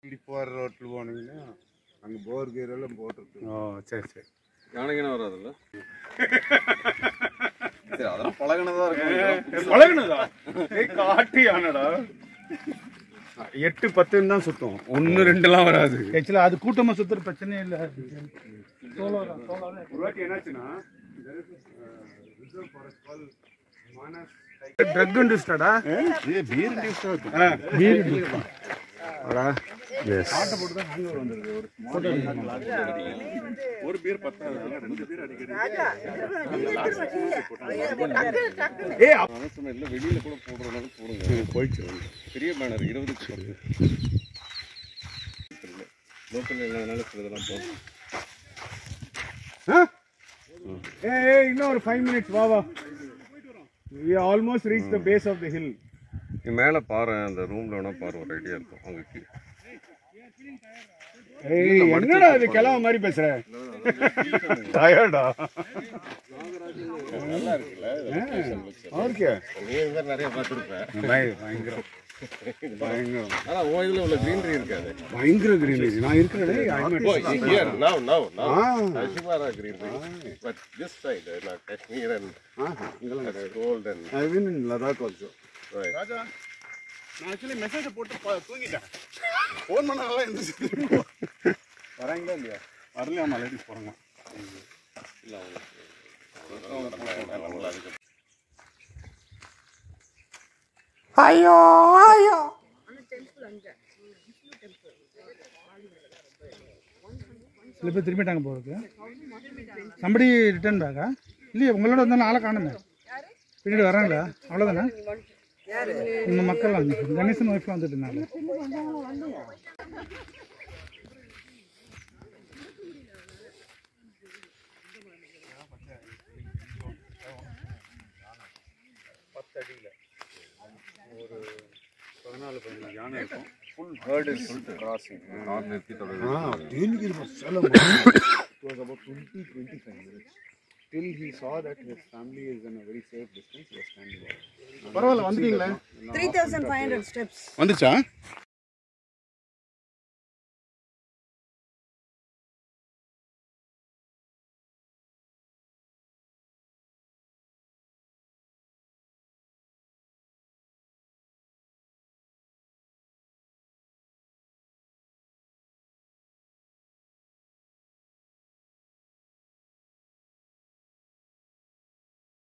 இப்படி போகிற ரோட்டில் போனீங்கன்னா அங்கே போர் கீர் எல்லாம் போட்டிருக்கு ஓ சரி சரி யானைக்குன்னு வராதுல்ல சரி அதெல்லாம் பழகினதா இருக்கும் பழகுனதா ஏய் காட்டு யானடா எட்டு பத்துன்னு தான் சுத்தம் ஒன்று ரெண்டுலாம் வராது ஆக்சுவலாக அது கூட்டமாக சுற்றுற பிரச்சனையே இல்லை ஒரு வாட்டி என்னாச்சுன்னா ட்ரக் இண்டஸ்ட்ரடா ஒரு பீர் பத்தாது ரெண்டு பீர் அடிக்கடி அவசரம் இல்லை வெளியில கூட போடுறதுனால போடுங்க போயிடுச்சு பெரிய பேனர் இருபதுக்கு பத்து லோக்கல் இல்லைனால சிலதெல்லாம் போகும் ஏய் இன்னும் ஒரு ஃபைவ் மினிட்ஸ் வா வா we almost reach the base of the hill நீ மேலே பாரு அந்த ரூம்ல வேணா பாரு ஒரு ஐடியா இருக்கும் அங்கே கீழே ஏய் என்னடா இது கிளம்ப மாதிரி பேசுற டயர்டா நல்லா இருக்குல்ல ஓகே நீ இந்த நிறைய பார்த்துருப்பேன் பயங்கரம் பயங்கரம் ஆனால் உன் இதில் உள்ள க்ரீனரி இருக்காது பயங்கர கிரீனரி நான் இருக்கிறேன் Here, now, now, now. Ah. Ashimara greenery. But this side, uh, like Kashmir and uh, gold and I mean in Ladakh also right. நான் ஆக்சுவலி மெசேஜை போட்டு ப- தூங்கிட்டேன் ஃபோன் பண்ணாலாம் எந்திரிச்சு வராங்களா இல்லையா வரலையாமா லேடிஸ் போகிறாங்க சில பேர் திரும்பிட்டாங்க போகிறதுக்கு சம்படி ரிட்டர்ன் பேக்கா இல்லையே உங்களோட வந்தாலும் ஆளை காணுமே பின்னாடி வராங்களா அவ்வளோதானே இந்த மக்கள்லாம் கணேசன் ஒய்ஃப்லாம் வந்துட்டு இருந்தாங்க பதினாலு பதினஞ்சு யானை இருக்கும் Full herd is crossing. Not நிறுத்தி தொடர்ந்து. தேனிக்கு இது Salem it was about 20 25 minutes till he saw that his family is in a very safe distance he was standing there பரவாயில்ல வந்துட்டீங்களே 3,500 steps. வந்துச்சா